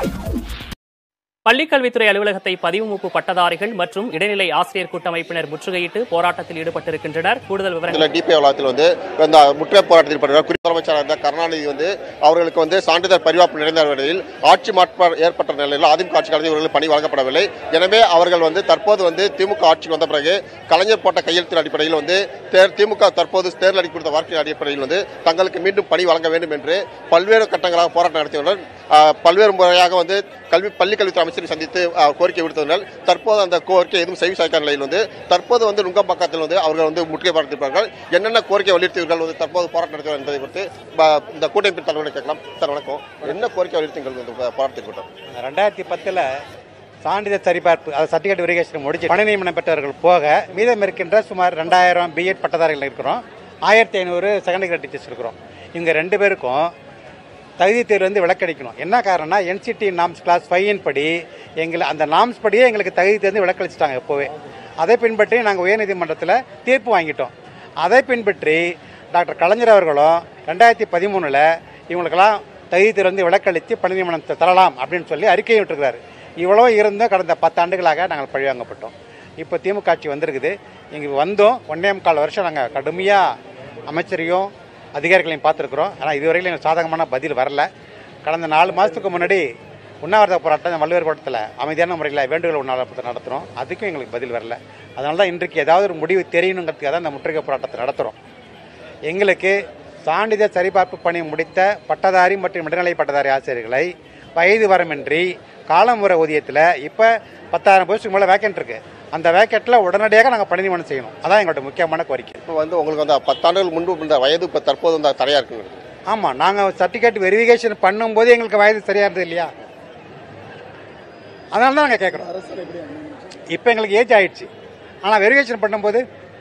பள்ளிக்கல்வித்துறை அலுவலகத்தை பதிவுமூப்பு பட்டதாரிகள் மற்றும் இடைநிலை ஆசிரியர் கூட்டமைப்பினர் முற்றுகையிட்டு போராட்டத்தில் ஈடுபட்டிருக்கின்றனர் கூடுதல் விவரங்கள் இதில் டிபி வளாகத்தில் வந்து இந்த முற்றுகை போராட்டத்தில் ஈடுபட்டார் குறிப்பிட்ட அமைச்சராக இருந்த கருணாநிதி வந்து அவர்களுக்கு வந்து சான்றிதழ் பரிவாப்பு நிறைந்த நிலையில் ஆட்சி மாற்றம் ஏற்பட்ட நிலையில் அதிமுக ஆட்சி காலத்தில் இவர்களுக்கு பணி வழங்கப்படவில்லை எனவே அவர்கள் வந்து தற்போது வந்து திமுக ஆட்சிக்கு வந்த பிறகு கலைஞர் போட்ட கையெழுத்தின் அடிப்படையில் வந்து தேர் திமுக தற்போது தேர்தல் அடி கொடுத்த வார்த்தையின் அடிப்படையில் வந்து தங்களுக்கு மீண்டும் பணி வழங்க வேண்டும் என்று பல்வேறு கட்டங்களாக போராட்டம் நடத்தியுள்ளனர் ஆஹ், பல்வேறு முறையாக வந்து கல்வி பள்ளிக்கல்வித்துறை அமைச்சரை சந்தித்து ஆஹ், கோரிக்கை விடுத்ததனால் தற்போது அந்த கோரிக்கை எதுவும் செவி சாய்க்காத நிலையில் வந்து தற்போது வந்து நுங்கம்பாக்கத்தில் வந்து அவர்கள் வந்து முற்றுகை போராட்டிருப்பார்கள் என்னென்ன கோரிக்கை வலியுறுத்தியவர்கள் வந்து தற்போது போராட்டம் நடத்துவார் என்பதை குறித்து ப- இந்த கூட்டமைப்பின் தலைவர்களை கேட்கலாம் சார் வணக்கம் என்ன கோரிக்கை வலியுறுத்தீங்கள் இந்த போராட்டத்தில் கூட்டம் ரெண்டாயிரத்தி பத்தில் சான்றிதழ் சரிபார்ப்பு அது சர்டிஃபிகேட் வெரிஃபிகேஷன் முடிச்சு பணி நியமனம் பெற்றவர்கள் போக மீதம் இருக்கின்ற சுமார் ரெண்டாயிரம் பிஎட் பட்டதாரிகள் இருக்கிறோம் ஆயிரத்தி ஐநூறு செகண்ட் கிரேட் டீச்சர்ஸ் இருக்கிறோம் இவங்க ரெண்டு பேருக்கும் தகுதி தேர்வு வந்து விளக்கடிக்கணும் என்ன காரணம்னா என்சிடி நாம்ஸ் கிளாஸ் ஃபைவின் படி எங்களை அந்த நாம்ஸ் படியே எங்களுக்கு தகுதி தேர்ந்து விளக்களிச்சிட்டாங்க எப்போவே அதை பின்பற்றி நாங்கள் உயர்நீதிமன்றத்தில் தீர்ப்பு வாங்கிட்டோம் அதை பின்பற்றி டாக்டர் கலைஞர் அவர்களும் ரெண்டாயிரத்தி பதிமூணில் இவங்களுக்கெல்லாம் தகுதி தேர்வு வந்து விளக்களித்து பணி நியமனம் த- தரலாம் அப்படின்னு சொல்லி அறிக்கையை விட்டுருக்கிறாரு இவ்வளோ இருந்தும் கடந்த பத்தாண்டுகளாக நாங்கள் பழிவாங்கப்பட்டோம் இப்போ திமுக ஆட்சி வந்திருக்குது இங்கே வந்தோம் ஒன்னே முக்கால் வருஷம் நாங்கள் கடுமையாக அமைச்சரையும் அதிகாரிகளையும் பார்த்துருக்குறோம் ஆனால் இதுவரையிலும் எங்களுக்கு சாதகமான பதில் வரல கடந்த நாலு மாதத்துக்கு முன்னாடி உண்ணாவிரத போராட்டம் வள்ளுவர் கோட்டத்தில் அமைதியான முறையில் வேண்டுகோள் உண்ணாவிரதத்தை நடத்துகிறோம் அதுக்கும் எங்களுக்கு பதில் வரல அதனால தான் இன்றைக்கு ஏதாவது ஒரு முடிவு தெரியணுங்கிறதுக்காக தான் இந்த முற்றுகை போராட்டத்தை நடத்துகிறோம் எங்களுக்கு சான்றிதழ் சரிபார்ப்பு பணி முடித்த பட்டதாரி மற்றும் இடைநிலை பட்டதாரி ஆசிரியர்களை வயது வரமின்றி காலமுறை ஊதியத்தில் இப்போ பத்தாயிரம் போஸ்ட்டுக்கு மேலே வேக்கன்ட் இருக்கு அந்த வேக்கெட்டில் உடனடியாக நாங்கள் பணி நியமனம் செய்யணும் அதான் எங்களோட முக்கியமான கோரிக்கை இப்போ வந்து உங்களுக்கு வந்து பத்தாண்டுகள் முன்பு இந்த வயது இப்போ தற்போது வந்து தடையாக இருக்குங்க ஆமாம் நாங்கள் சர்டிஃபிகேட் வெரிஃபிகேஷன் பண்ணும்போது எங்களுக்கு வயது சரியாக இருந்தது இல்லையா அதனால தான் நாங்கள் கேட்குறோம் இப்போ எங்களுக்கு ஏஜ் ஆயிடுச்சு ஆனால் வெரிஃபிகேஷன் பண்ணும்போது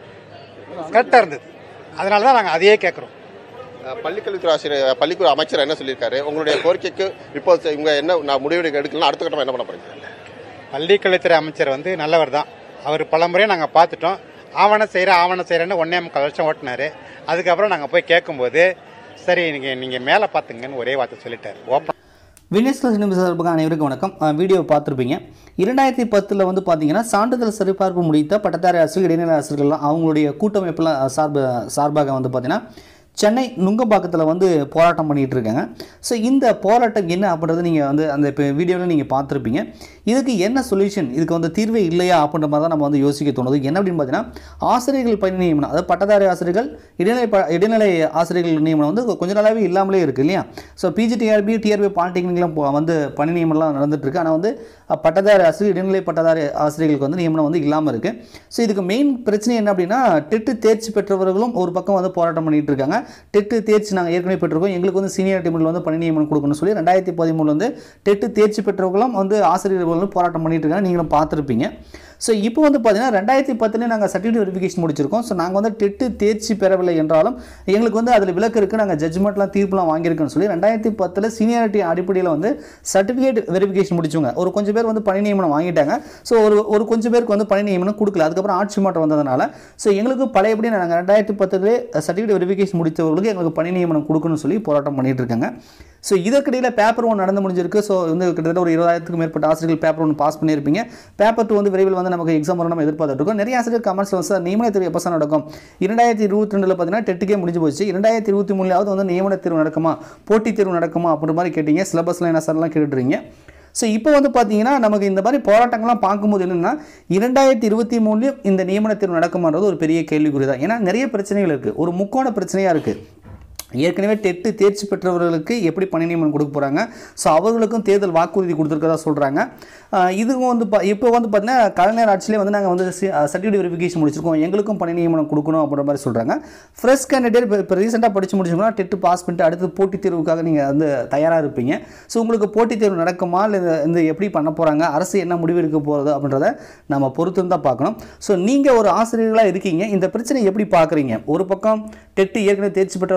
கரெக்டாக இருந்தது அதனால தான் நாங்கள் அதையே கேட்குறோம் அஹ் பள்ளிக்கல்வித்துறை ஆசிரியர் பள்ளிக்கல்வி அமைச்சர் என்ன சொல்லியிருக்காரு உங்களுடைய கோரிக்கைக்கு இப்போ இவங்க என்ன நான் முடிவு எடுக்கலாம் அடுத்த கட்டமாக என்ன பண்ண போறீங்க பள்ளிக்கல்வித்துறை அமைச்சர் வந்து நல்லவர் தான் அவர் பல முறை நாங்கள் பார்த்துட்டோம் ஆவணம் செய்கிறேன் ஆவணம் செய்கிறேன்னு ஒன்றே முக்கால் வருஷம் ஓட்டினாரு அதுக்கப்புறம் நாங்கள் போய் கேட்கும்போது சரி நீங்கள் நீங்கள் மேலே பார்த்துங்கன்னு ஒரே வார்த்தை சொல்லிட்டார் ஓப்பன் வினேஷ் சினிமா சார்பாக அனைவருக்கும் வணக்கம் அஹ் வீடியோ பார்த்துருப்பீங்க இரண்டாயிரத்தி பத்தில் வந்து பார்த்தீங்கன்னா சான்றிதழ் சரிபார்ப்பு முடித்த பட்டதாரி ஆசிரியர் இடைநிலை ஆசிரியர்கள்லாம் அவங்களுடைய கூட்டமைப்பில் சார்பு சார்பாக வந்து பார்த்தீங்கன்னா சென்னை நுங்கம்பாக்கத்தில் வந்து போராட்டம் பண்ணிகிட்டு இருக்காங்க ஸோ இந்த போராட்டம் என்ன அப்படின்றத நீங்கள் வந்து அந்த இப்போ வீடியோவில் நீங்கள் பார்த்துருப்பீங்க இதுக்கு என்ன சொல்யூஷன் இதுக்கு வந்து தீர்வே இல்லையா அப்படின்ற மாதிரி தான் நம்ம வந்து யோசிக்க தோணுது என்ன அப்படின்னு பார்த்தீங்கன்னா ஆசிரியர்கள் பணி நியமனம் அதாவது பட்டதாரி ஆசிரியர்கள் இடைநிலை ப இடைநிலை ஆசிரியர்கள் நியமனம் வந்து கொஞ்ச நாளாகவே இல்லாமலே இருக்குது இல்லையா ஸோ பிஜி டிஆர்பி டிஆர்பி பாலிடெக்னிக்லாம் போ- வந்து பணி நியமனம்லாம் நடந்துட்டு இருக்கு ஆனால் வந்து அஹ், பட்டதாரி ஆசிரியர் இடைநிலை பட்டதாரி ஆசிரியர்களுக்கு வந்து நியமனம் வந்து இல்லாமல் இருக்குது ஸோ இதுக்கு மெயின் பிரச்சனை என்ன அப்படின்னா டெட்டு தேர்ச்சி பெற்றவர்களும் ஒரு பக்கம் வந்து போராட்டம் பண்ணிட்டு இருக்காங்க டெட்டு தேர்ச்சி நாங்கள் ஏற்கனவே பெற்றிருக்கோம் எங்களுக்கு வந்து சீனியர் டீமில் வந்து பணி நியமனம் கொடுக்கணும்னு சொல்லி ரெண்டாயிரத்தி பதிமூணுல வந்து டெட்டு தேர்ச்சி பெற்றவர்களும் வந்து ஆசிரியர்கள் வந்து போராட்டம் பண்ணிட்டு இருக்காங்க நீங்களும் பார்த்துருப்பீங்க ஸோ இப்போ வந்து பார்த்தீங்கன்னா ரெண்டாயிரத்தி பத்துல நாங்கள் சர்டிஃபிகேட் வெரிஃபிகேஷன் முடிச்சிருக்கோம் ஸோ நாங்கள் வந்து டெட்டு தேர்ச்சி பெறவில்லை என்றாலும் எங்களுக்கு வந்து அதில் விலக்கு இருக்குது நாங்கள் ஜட்ஜ்மெண்ட்லாம் தீர்ப்புலாம் வாங்கியிருக்கோன்னு சொல்லி ரெண்டாயிரத்தி பத்தில் சீனியாரிட்டி அடிப்படையில் வந்து சர்டிஃபிகேட் வெரிஃபிகேஷன் முடிச்சவங்க ஒரு கொஞ்சம் பேர் வந்து பணி நியமனம் வாங்கிட்டாங்க ஸோ ஒரு ஒரு கொஞ்சம் பேருக்கு வந்து பணி நியமனம் கொடுக்கல அதுக்கப்புறம் ஆட்சி மாற்றம் வந்ததுனால ஸோ எங்களுக்கு பழையபடி நாங்கள் ரெண்டாயிரத்தி பத்துலேயே சர்டிஃபிகேட் வெரிஃபிகேஷன் முடித்தவர்களுக்கு எங்களுக்கு பணி நியமனம் கொடுக்கணும்னு சொல்லி போராட்டம் பண்ணிட்டு இருக்காங்க ஸோ இதற்கிடையில் பேப்பர் ஒன் நடந்து முடிஞ்சிருக்கு ஸோ வந்து கிட்டத்தட்ட ஒரு இருபதாயிரத்துக்கு மேற்பட்ட ஆசிரியர்கள் பேப்பர் ஒன்று பாஸ் பண்ணியிருப்பீங்க பேப்பர் டூ வந்து விரைவில் வந்து நமக்கு எக்ஸாம் வரும் நம்ம எதிர்பார்த்துட்டு இருக்கோம் நிறைய ஆசிரியர் கமெண்ட்ஸ் வந்து சார் நியமன தேர்வு எப்போ சார் நடக்கும் இரண்டாயிரத்தி இருபத்தி ரெண்டில் பார்த்தீங்கன்னா டெட்டுக்கே முடிஞ்சு போச்சு இரண்டாயிரத்தி இருபத்தி மூணுலாவது வந்து நியமன தேர்வு நடக்குமா போட்டித் தேர்வு நடக்குமா அப்படின்ற மாதிரி கேட்டீங்க சிலபஸ்லாம் என்ன சார்லாம் கேட்டுட்றீங்க ஸோ இப்போ வந்து பார்த்தீங்கன்னா நமக்கு இந்த மாதிரி போராட்டங்கள்லாம் பார்க்கும்போது என்னென்னா இரண்டாயிரத்தி இருபத்தி மூணுலையும் இந்த நியமன தேர்வு நடக்குமான்றது ஒரு பெரிய கேள்விக்குறி தான் ஏன்னா நிறைய பிரச்சனைகள் இருக்குது ஒரு முக்கோண பிரச்சனையாக இருக்குது ஏற்கனவே டெட்டு தேர்ச்சி பெற்றவர்களுக்கு எப்படி பணி நியமனம் கொடுக்க போகிறாங்க ஸோ அவர்களுக்கும் தேர்தல் வாக்குறுதி கொடுத்துருக்கதா சொல்கிறாங்க இதுவும் வந்து பா இப்போ வந்து பார்த்தீங்கன்னா கலைஞர் ஆட்சியிலே வந்து நாங்கள் வந்து சர்டிஃபிகேட் வெரிஃபிகேஷன் முடிச்சிருக்கோம் எங்களுக்கும் பணி நியமனம் கொடுக்கணும் அப்படின்ற மாதிரி சொல்கிறாங்க ஃப்ரெஷ் கேண்டிடேட் இப்போ இப்போ ரீசெண்டாக படித்து முடிச்சோம்னா டெட்டு பாஸ் பண்ணிட்டு அடுத்து போட்டித் தேர்வுக்காக நீங்கள் வந்து தயாராக இருப்பீங்க ஸோ உங்களுக்கு போட்டித் தேர்வு நடக்குமா இல்லை இந்த- இந்த எப்படி பண்ண போகிறாங்க அரசு என்ன முடிவு எடுக்க போகிறது அப்படின்றத நம்ம பொறுத்து தான் பார்க்கணும் ஸோ நீங்கள் ஒரு ஆசிரியர்களாக இருக்கீங்க இந்த பிரச்சனை எப்படி பார்க்குறீங்க ஒரு பக்கம் டெட்டு ஏற்கனவே தேர்ச்சி பெற்றவர்கள் போராட்டம்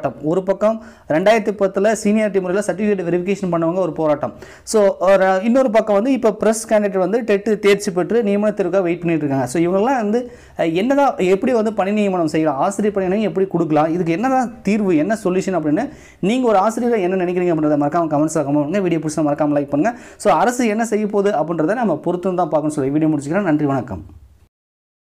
போராட்டம் ஒரு பக்கம் ரெண்டாயிரத்தி பத்தில் சீனியாரிட்டி முறையில் சர்டிஃபிகேட் வெரிஃபிகேஷன் பண்ணவங்க ஒரு போராட்டம் ஸோ இன்னொரு பக்கம் வந்து இப்போ ப்ரெஸ் கேண்டிடேட் வந்து டெட்டு தேர்ச்சி பெற்று நியமனத்திற்காக வெயிட் பண்ணிட்டு இருக்காங்க ஸோ இவங்கெல்லாம் வந்து அஹ், என்னதான் எப்படி வந்து பணி நியமனம் செய்யலாம் ஆசிரியர் பணி நியமனம் எப்படி கொடுக்கலாம் இதுக்கு என்னதான் தீர்வு என்ன சொல்யூஷன் அப்படின்னு நீங்கள் ஒரு ஆசிரியர் என்ன நினைக்கிறீங்க அப்படின்றத மறக்காம கமெண்ட்ஸில் கமெண்ட் பண்ணுங்க வீடியோ பிடிச்சா மறக்காம லைக் பண்ணுங்க ஸோ அரசு என்ன செய்ய போகுது அப்படின்றத நம்ம பொறுத்து தான் பார்க்கணும்னு சொல்லி வீடியோ முடிச்சுக்கிறேன் நன்றி வணக்கம்